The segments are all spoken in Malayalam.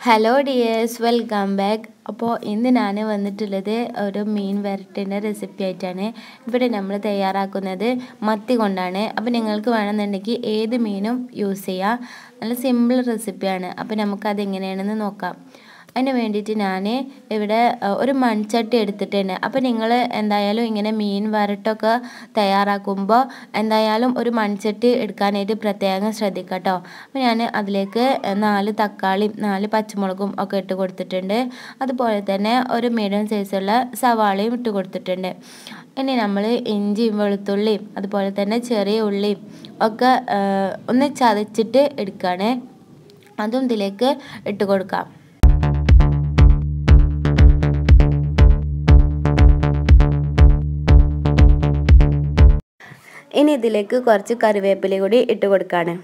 ഹലോ ഡിയേഴ്സ് വെൽക്കം ബാക്ക് അപ്പോൾ ഇന്ന് ഞാൻ വന്നിട്ടുള്ളത് ഒരു മീൻ വരട്ടിൻ്റെ റെസിപ്പി ആയിട്ടാണ് ഇവിടെ നമ്മൾ തയ്യാറാക്കുന്നത് മത്തി കൊണ്ടാണ് അപ്പോൾ നിങ്ങൾക്ക് വേണമെന്നുണ്ടെങ്കിൽ ഏത് മീനും യൂസ് ചെയ്യാം നല്ല സിമ്പിൾ റെസിപ്പിയാണ് അപ്പോൾ നമുക്കത് എങ്ങനെയാണെന്ന് നോക്കാം അതിന് വേണ്ടിയിട്ട് ഞാൻ ഇവിടെ അഹ്, ഒരു മൺചട്ടി എടുത്തിട്ടുണ്ട് അപ്പോൾ നിങ്ങൾ എന്തായാലും ഇങ്ങനെ മീൻ വരട്ടൊക്കെ തയ്യാറാക്കുമ്പോൾ എന്തായാലും ഒരു മൺചട്ടി എടുക്കാനായിട്ട് പ്രത്യേകം ശ്രദ്ധിക്കുക കേട്ടോ അപ്പോൾ ഞാൻ അതിലേക്ക് നാല് തക്കാളിയും നാല് പച്ചമുളകും ഒക്കെ ഇട്ട് കൊടുത്തിട്ടുണ്ട് അതുപോലെ തന്നെ ഒരു മീഡിയം സൈസുള്ള സവാളയും ഇട്ട് കൊടുത്തിട്ടുണ്ട് ഇനി നമ്മൾ ഇഞ്ചിയും വെളുത്തുള്ളിയും അതുപോലെ തന്നെ ചെറിയ ഉള്ളിയും ഒക്കെ ആ, ഒന്ന് ചതച്ചിട്ട് എടുക്കുകയാണ് അതും ഇതിലേക്ക് ഇട്ട് കൊടുക്കാം ഇനി ഇതിലേക്ക് കുറച്ച് കറിവേപ്പില കൂടി ഇട്ട് കൊടുക്കാണ്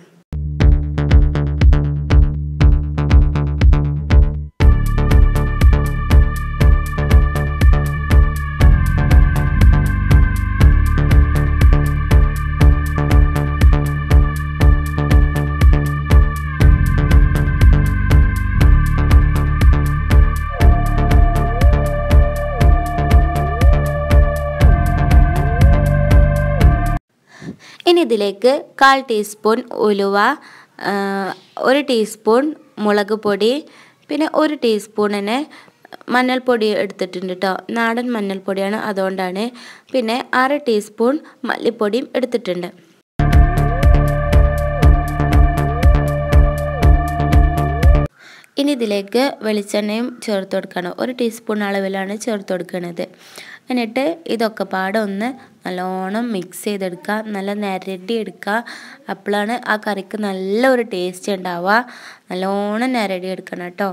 ഇനി ഇതിലേക്ക് കാൽ ടീസ്പൂൺ ഉലുവ ആ, ഒരു ടീസ്പൂൺ മുളക് പൊടി പിന്നെ ഒരു ടീസ്പൂണിന് മഞ്ഞൾപ്പൊടി എടുത്തിട്ടുണ്ട് കേട്ടോ നാടൻ മഞ്ഞൾപ്പൊടിയാണ് അതുകൊണ്ടാണ് പിന്നെ അര ടീസ്പൂൺ മല്ലിപ്പൊടിയും എടുത്തിട്ടുണ്ട് ഇനി ഇതിലേക്ക് വെളിച്ചെണ്ണയും ചേർത്ത് കൊടുക്കണം ഒരു ടീസ്പൂൺ അളവിലാണ് ചേർത്ത് കൊടുക്കുന്നത് എന്നിട്ട് ഇതൊക്കെ പാടെ ഒന്ന് നല്ലോണം മിക്സ് ചെയ്തെടുക്കുക നല്ല നിരടി എടുക്കുക അപ്പോഴാണ് ആ കറിക്ക് നല്ല ഒരു ടേസ്റ്റ് ഉണ്ടാവുക നല്ലോണം നിരടി എടുക്കണം കേട്ടോ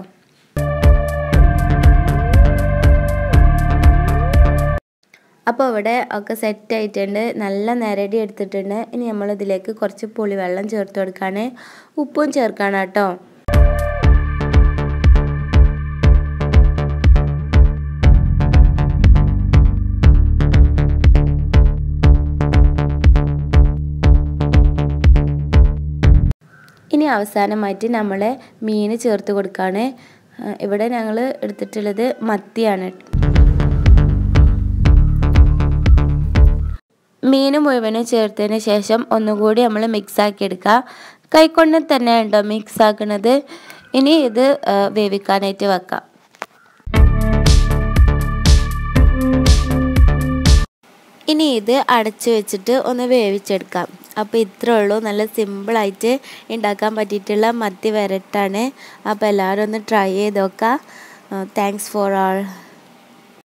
അപ്പോൾ ഇവിടെ ഒക്കെ സെറ്റ് ആയിട്ടുണ്ട് നല്ല നിരടി എടുത്തിട്ടുണ്ട് ഇനി നമ്മൾ ഇതിലേക്ക് കുറച്ച് പുളിവെള്ളം ചേർത്ത് കൊടുക്കുകയാണ് ഉപ്പും ചേർക്കണം കേട്ടോ ഇനി അവസാനമായിട്ട് നമ്മൾ മീൻ ചേർത്ത് കൊടുക്കുകയാണ് ആ, ഇവിടെ ഞങ്ങൾ എടുത്തിട്ടുള്ളത് മത്തിയാണ് മീൻ മുഴുവനും ചേർത്തതിന് ശേഷം ഒന്നുകൂടി നമ്മൾ മിക്സ് ആക്കി എടുക്കുക കൈകൊണ്ട് തന്നെ ഉണ്ടോ മിക്സ് ആക്കുന്നത് ഇനി ഇത് ആ, വേവിക്കാനായിട്ട് വെക്കാം ഇനി ഇത് അടച്ചു വെച്ചിട്ട് ഒന്ന് വേവിച്ചെടുക്കാം അപ്പോൾ ഇത്രേ ഉള്ളൂ നല്ല സിമ്പിളായിട്ട് ഉണ്ടാക്കാൻ പറ്റിയിട്ടുള്ള മത്തി വരട്ടാണ് അപ്പോൾ എല്ലാവരും ഒന്ന് ട്രൈ ചെയ്ത് നോക്കാം താങ്ക്സ് ഫോർ ആൾ